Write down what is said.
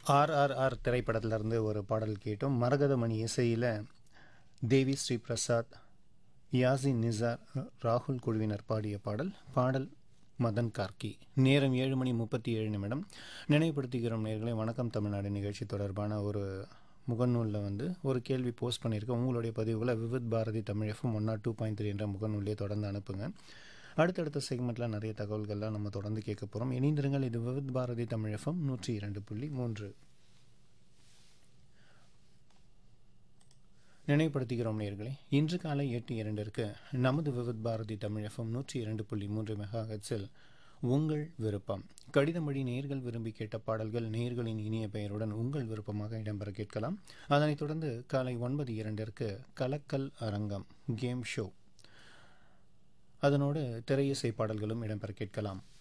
RRR திரைப்படத்திலிருந்து ஒரு பாடல் கேட்டோம் மரகதமணி இசையில் தேவி ஸ்ரீ பிரசாத் யாசின் நிசார் ராகுல் குழுவினர் பாடிய பாடல் பாடல் மதன் கார்கி நேரம் ஏழு மணி முப்பத்தி ஏழு நிமிடம் நினைவுபடுத்துகிறோம் நேர்களை வணக்கம் தமிழ்நாடு நிகழ்ச்சி தொடர்பான ஒரு முகநூலில் வந்து ஒரு கேள்வி போஸ்ட் பண்ணியிருக்கேன் உங்களுடைய பதிவுகளை Vividh Bharati Tamil FM one nought two point three என்ற முகநூலிலே தொடர்ந்து அனுப்புங்க அடுத்தடுத்த செக்மெண்ட்டில் நிறைய தகவல்கள்லாம் நம்ம தொடர்ந்து கேட்க போகிறோம் இணைந்திருங்கள் இது விவித் பாரதி தமிழ் எஃப்எம் நூற்றி இரண்டு புள்ளி மூன்று நினைவுபடுத்துகிறோம் நேர்களே இன்று காலை எட்டு இரண்டிற்கு நமது விவித் பாரதி தமிழ் எஃப்எம் நூற்றி இரண்டு புள்ளி மூன்று மெகா ஹெட்ஸில் உங்கள் விருப்பம் கடிதம் வழி நேர்கள் விரும்பி கேட்ட பாடல்கள் நேர்களின் இனிய பெயருடன் உங்கள் விருப்பமாக இடம்பெற கேட்கலாம் அதனைத் தொடர்ந்து காலை ஒன்பது இரண்டிற்கு கலக்கல் அரங்கம் கேம் ஷோ அதனோடு திரையிசை பாடல்களும் இடம்பெற கேட்கலாம்